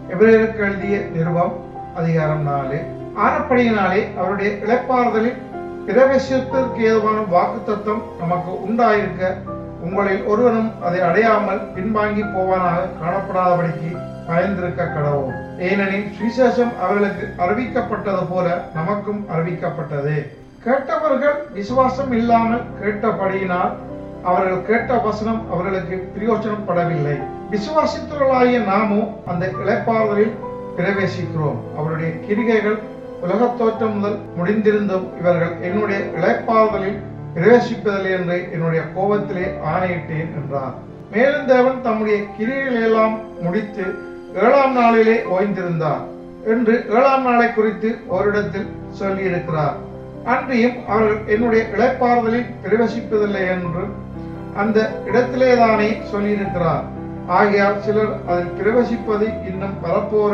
எபிரேயருக்கு எழுதிய நிருபம் அதிகாரம் நாலு ஆனப்படியினாலே அவருடைய இழைப்பாறுதலில் பிரவேசத்திற்கு ஏதுவான வாக்குத்தத்தம் நமக்கு உண்டாயிருக்க உங்களில் ஒருவனும் அதை அடையாமல் பின்வாங்கி போவானாக காணப்படாதபடிக்கு பயந்திருக்க கடவோம் ஏனெனில் சுவிசேஷம் அவர்களுக்கு அறிவிக்கப்பட்டது போல நமக்கும் அறிவிக்கப்பட்டது கேட்டவர்கள் விசுவாசம் இல்லாமல் கேட்டபடியினால் அவர்கள் கேட்ட வசனம் அவர்களுக்கு பிரயோஜனப்படவில்லை விசுவாசித்தவர்களாகிய நாமோ அந்த இழைப்பாறுதலில் பிரவேசிக்கிறோம் அவருடைய கிரிகைகள் உலகத் தோற்றம் முதல் முடிந்திருந்தும் இவர்கள் என்னுடைய இழைப்பாறுதலில் பிரவேசிப்பதில்லை என்று என்னுடைய கோபத்திலே ஆணையிட்டேன் என்றார் மேலும் தேவன் தம்முடைய கிரிகளை எல்லாம் முடித்து ஏழாம் நாளிலே ஓய்ந்திருந்தார் என்று ஏழாம் நாளை குறித்து ஓரிடத்தில் சொல்லியிருக்கிறார் அன்றியும் அவர்கள் என்னுடைய இழைப்பாறுதலில் பிரவேசிப்பதில்லை என்று அந்த இடத்திலேதானே சொல்லியிருக்கிறார் ஆகையால் சிலர் அதில் பிரவேசிப்பது இன்னும் வரப்போற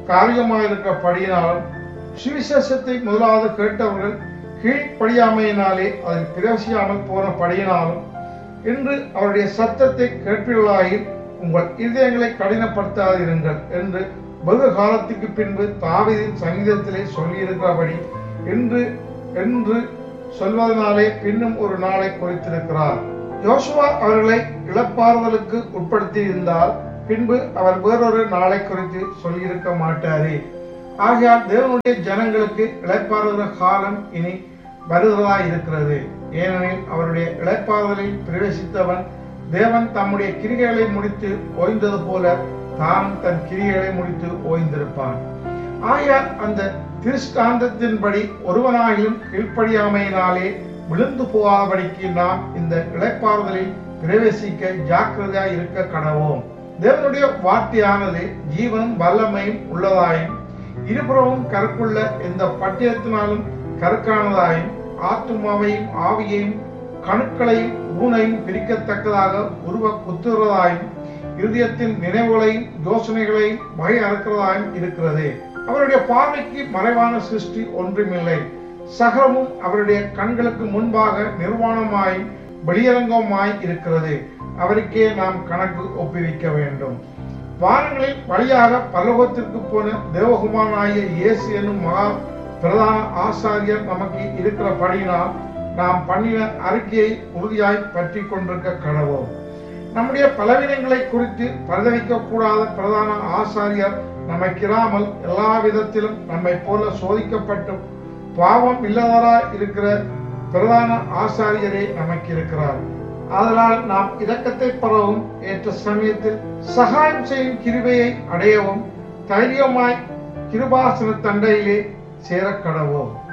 காரியமாயிருக்கப்படியினாலும் சுவிசேஷத்தை முதலாவது கேட்டவர்கள் கீழ்ப்படியாமையினாலே அதில் பிரவேசியாமல் போன படியினாலும் இன்று அவருடைய சத்தத்தை கேட்பீர்களாயில் உங்கள் இதயங்களை கடினப்படுத்தாதிருங்கள் என்று வெகு காலத்துக்கு பின்பு தாவீதின் சங்கீதத்திலே சொல்லியிருக்கிறபடி இன்று என்று சொல்வதனாலே பின்னும் ஒரு நாளை குறித்திருக்கிறார் யோசுவா அவர்களை இழப்பாறுதலுக்கு உட்படுத்தி இருந்தால் பின்பு அவர் வேறொரு நாளை குறித்து சொல்லியிருக்க மாட்டாரே ஆகையால் தேவனுடைய ஜனங்களுக்கு இழைப்பாறுதல் காலம் இனி வருகிறதா இருக்கிறது ஏனெனில் அவருடைய இழைப்பாறுதலில் பிரவேசித்தவன் தேவன் தம்முடைய கிரிகைகளை முடித்து ஓய்ந்தது போல தானும் தன் கிரிகைகளை முடித்து ஓய்ந்திருப்பான் ஆகையால் அந்த திருஷ்டாந்தத்தின்படி ஒருவனாகிலும் கீழ்ப்படியாமையினாலே விழுந்து போகாதபடிக்கு நாம் இந்த இழைப்பாறுதலில் பிரவேசிக்க ஜாக்கிரதையாய் இருக்க கடவோம் தேவனுடைய வார்த்தையானது ஜீவனும் வல்லமையும் உள்ளதாயும் இருபுறமும் கருக்குள்ள எந்த பட்டியத்தினாலும் கருக்கானதாயும் ஆத்துமாவையும் ஆவியையும் கணுக்களையும் ஊனையும் பிரிக்கத்தக்கதாக உருவ குத்துகிறதாயும் இருதயத்தின் நினைவுகளையும் யோசனைகளையும் வகை அறுக்கிறதாயும் இருக்கிறது அவருடைய பார்வைக்கு மறைவான சிருஷ்டி ஒன்றுமில்லை சகலமும் அவருடைய கண்களுக்கு முன்பாக நிர்வாணமாய் வெளியரங்கமாய் இருக்கிறது அவருக்கே நாம் கணக்கு ஒப்புவிக்க வேண்டும் வானங்களில் வழியாக பரலோகத்திற்கு போன தேவகுமாரனாகிய இயேசு என்னும் மகா பிரதான ஆசாரியர் நமக்கு இருக்கிறபடியினால் நாம் பண்ணின அறிக்கையை உறுதியாய் பற்றி கொண்டிருக்க கடவோம் நம்முடைய பலவீனங்களை குறித்து பரிதவிக்க கூடாத பிரதான ஆசாரியர் நமக்கிராமல் எல்லா விதத்திலும் நம்மை போல சோதிக்கப்பட்டும் பாவம் இல்லாதவராய் இருக்கிற பிரதான ஆசாரியரே நமக்கு இருக்கிறார் அதனால் நாம் இரக்கத்தை பெறவும் ஏற்ற சமயத்தில் சகாயம் செய்யும் கிருபையை அடையவும் தைரியமாய் கிருபாசன தண்டையிலே சேரக்கடவோம்